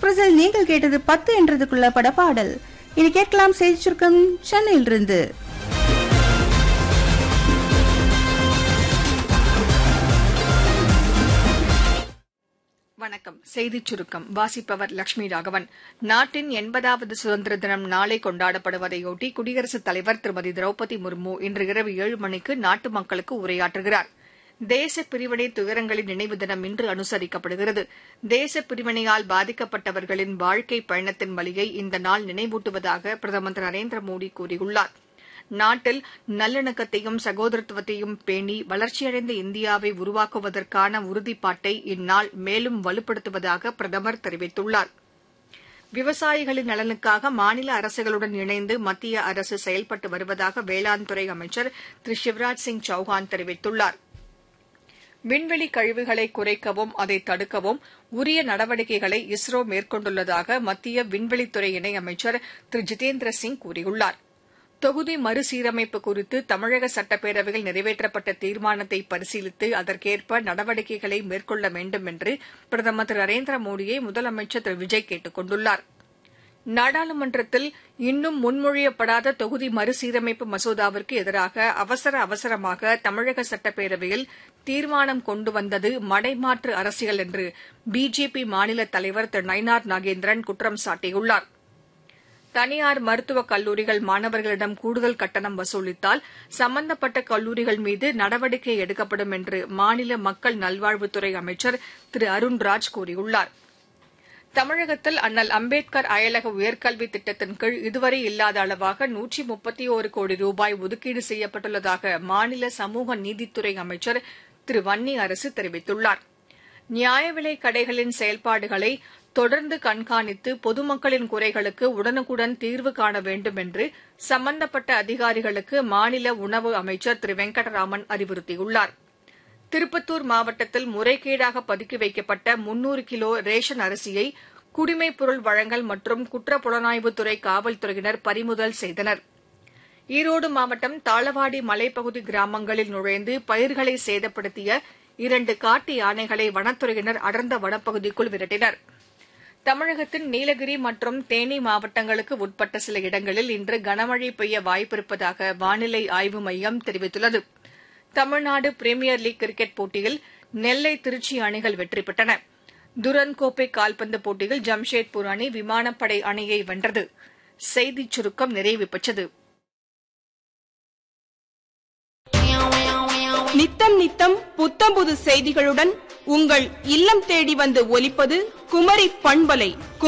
எக்ஸ்பிரஸில் நீங்கள் கேட்டது பத்து என்றதுக்குள்ள படப்பாடல் இனி கேட்கலாம் செய்தி சுருக்கம் சென்னையிலிருந்து வணக்கம் செய்திச் சுருக்கம் வாசிப்பவர் லட்சுமி ராகவன் நாட்டின் எண்பதாவது சுதந்திர தினம் நாளை கொண்டாடப்படுவதையொட்டி குடியரசுத் தலைவர் திருமதி திரௌபதி முர்மு இன்று இரவு ஏழு மணிக்கு நாட்டு மக்களுக்கு உரையாற்றுகிறார் தேச பிரிவினை துயரங்களின் நினைவு தினம் இன்று அனுசரிக்கப்படுகிறது தேச பிரிவினையால் பாதிக்கப்பட்டவர்களின் வாழ்க்கை பயணத்தின் வழியை இந்த நாள் நினைவூட்டுவதாக பிரதமர் திரு நரேந்திர மோடி கூறியுள்ளார் நாட்டில் நல்லிணக்கத்தையும் சகோதரத்துவத்தையும் பேணி வளர்ச்சியடைந்த இந்தியாவை உருவாக்குவதற்கான உறுதிப்பாட்டை இந்நாள் மேலும் வலுப்படுத்துவதாக பிரதமர் தெரிவித்துள்ளார் விவசாயிகளின் நலனுக்காக மாநில அரசுகளுடன் இணைந்து மத்திய அரசு செயல்பட்டு வருவதாக வேளாண் துறை அமைச்சர் திரு சிவராஜ் சிங் சௌஹான் தெரிவித்துள்ளார் விண்வெளி கழிவுகளை குறைக்கவும் அதை தடுக்கவும் உரிய நடவடிக்கைகளை இஸ்ரோ மேற்கொண்டுள்ளதாக மத்திய விண்வெளித்துறை இணையமைச்சர் திரு ஜிதேந்திர சிங் கூறியுள்ளார் தொகுதி மறுசீரமைப்பு குறித்து தமிழக சட்டப்பேரவையில் நிறைவேற்றப்பட்ட தீர்மானத்தை பரிசீலித்து அதற்கேற்ப நடவடிக்கைகளை மேற்கொள்ள வேண்டும் என்று பிரதமர் திரு நரேந்திர மோடியை முதலமைச்சர் திரு விஜய் கேட்டுக் கொண்டுள்ளார் நாடாளுமன்றத்தில் இன்னும் முன்மொழியப்படாத தொகுதி மறுசீரமைப்பு மசோதாவிற்கு எதிராக அவசர அவசரமாக தமிழக சட்டப்பேரவையில் தீர்மானம் கொண்டு வந்தது மடைமாற்று அரசியல் என்று பிஜேபி மாநில தலைவர் திரு நயினார் நாகேந்திரன் குற்றம் சாட்டியுள்ளாா் தனியார் மருத்துவக் கல்லூரிகள் மாணவர்களிடம் கூடுதல் கட்டணம் வசூலித்தால் சம்பந்தப்பட்ட கல்லூரிகள் மீது நடவடிக்கை எடுக்கப்படும் என்று மாநில மக்கள் நல்வாழ்வுத்துறை அமைச்சர் திரு அருண்ராஜ் கூறியுள்ளார் தமிழகத்தில் அண்ணல் அம்பேத்கர் அயலக உயர்கல்வி திட்டத்தின் கீழ் இதுவரை இல்லாத அளவாக நூற்றி முப்பத்தி ஒரு கோடி ரூபாய் ஒதுக்கீடு செய்யப்பட்டுள்ளதாக மாநில சமூக நீதித்துறை அமைச்சர் திரு வன்னி அரசு தெரிவித்துள்ளார் நியாய விலைக் கடைகளின் செயல்பாடுகளை தொடர்ந்து கண்காணித்து பொதுமக்களின் குறைகளுக்கு உடனுக்குடன் தீர்வு காண வேண்டும் என்று சம்பந்தப்பட்ட அதிகாரிகளுக்கு மாநில உணவு அமைச்சர் திரு வெங்கடராமன் அறிவுறுத்தியுள்ளார் திருப்பத்தூர் மாவட்டத்தில் முறைகேடாக பதுக்கி வைக்கப்பட்ட முன்னூறு கிலோ ரேஷன் அரிசியை குடிமைப் பொருள் வழங்கல் மற்றும் குற்ற புலனாய்வுத்துறை காவல்துறையினர் பறிமுதல் செய்தனர் ஈரோடு மாவட்டம் தாளவாடி மலைப்பகுதி கிராமங்களில் நுழைந்து பயிர்களை சேதப்படுத்திய இரண்டு காட்டு யானைகளை வனத்துறையினர் அடர்ந்த வனப்பகுதிக்குள் விரட்டினர் தமிழகத்தின் நீலகிரி மற்றும் தேனி மாவட்டங்களுக்கு உட்பட்ட சில இடங்களில் இன்று கனமழை பெய்ய வாய்ப்பிருப்பதாக வானிலை ஆய்வு மையம் தெரிவித்துள்ளது தமிழ்நாடு பிரீமியர் லீக் கிரிக்கெட் போட்டியில் நெல்லை திருச்சி அணிகள் வெற்றி பெற்றன துரன் கோப்பை கால்பந்து போட்டியில் ஜம்ஷேத்பூர் அணி விமானப்படை அணியை வென்றது செய்திச் சுருக்கம் நிறைவு பெற்றது நித்தம் நித்தம் புத்தம்புது செய்திகளுடன் உங்கள் இல்லம் தேடி வந்து ஒலிப்பது குமரி பண்பலை